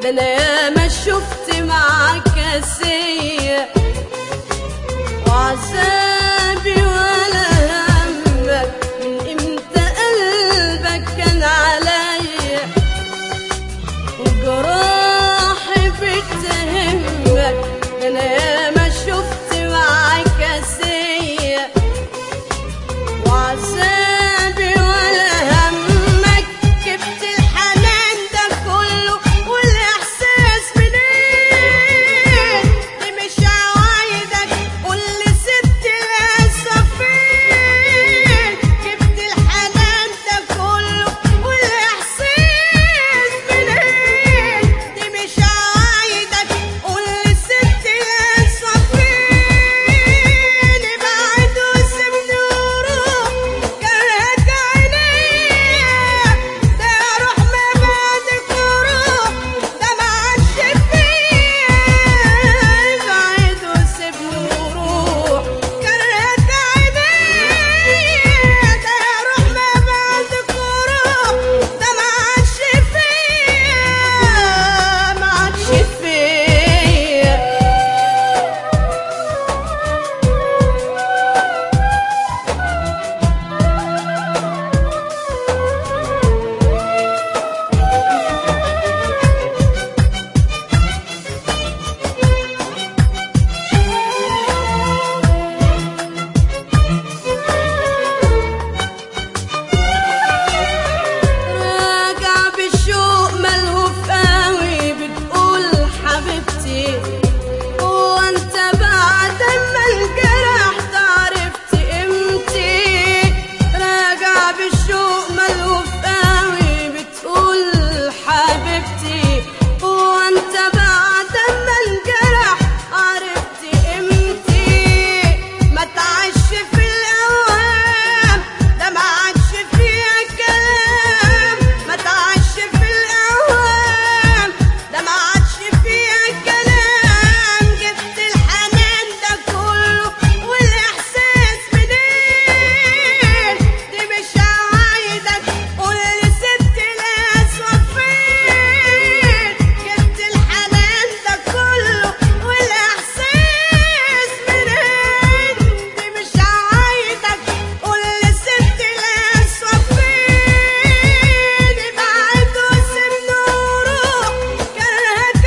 ده انا ياما شفت معاك سيء وعذابي ولا همك من امتى قلبك كان عليا وجراحي بتهمك ده انا ياما شفت معاك سيء وعذابي ولا همك جبت الحنان ده كله والاحساس منين دي مش عوايدك قول لي ست القسوة فين جبت الحنان ده كله والاحساس منين دي مش عوايدك قول لي ست القسوة فين ابعد وسيبني وروح كرهك عينيا ده روح ما بعدك وروح ده ما عادش فيا ابعد وسيبني وروح كرهك عينيا ده روح ما بعدك وروح ده ما عادش فيا ما عادش فيا راجع بالشوق ملهوف قوي بتقول حبيبتي هو انت بعد ما انجرحت عرفت قيمتي راجع بالشوق ملهوف قوي بتقول حبيبتي هو انت بعد ما انجرح عرفت قيمتي ما تعيش في الاوهام ده ما عادش فيها كلام ما تعيش في الاوهام ده ما عادش فيها كلام جبت الحنان ده كله والاحساس منين دي مش عوايدك قول لي ست الاسود فين جبت الحنان ده كله والاحساس منين دي مش عوايدك قول لي ست الاسود فين ابعد وسيبني وروح كرهك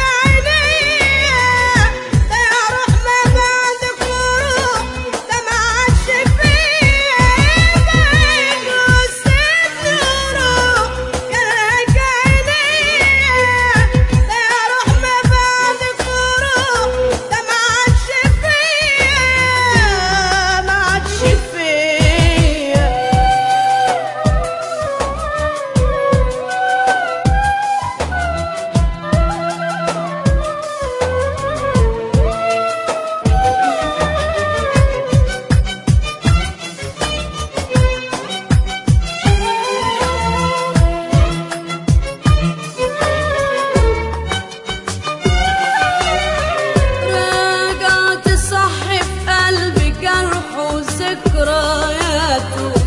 عينيا ده يا روح ما بعدك وروح ده ما عادش فيا ابعد وسيبني وروح كرهك عينيا ده يا روح ما بعدك وروح ده ما عادش فيا ما عادش فيا راجعت صح في قلبي جرح وذكرياته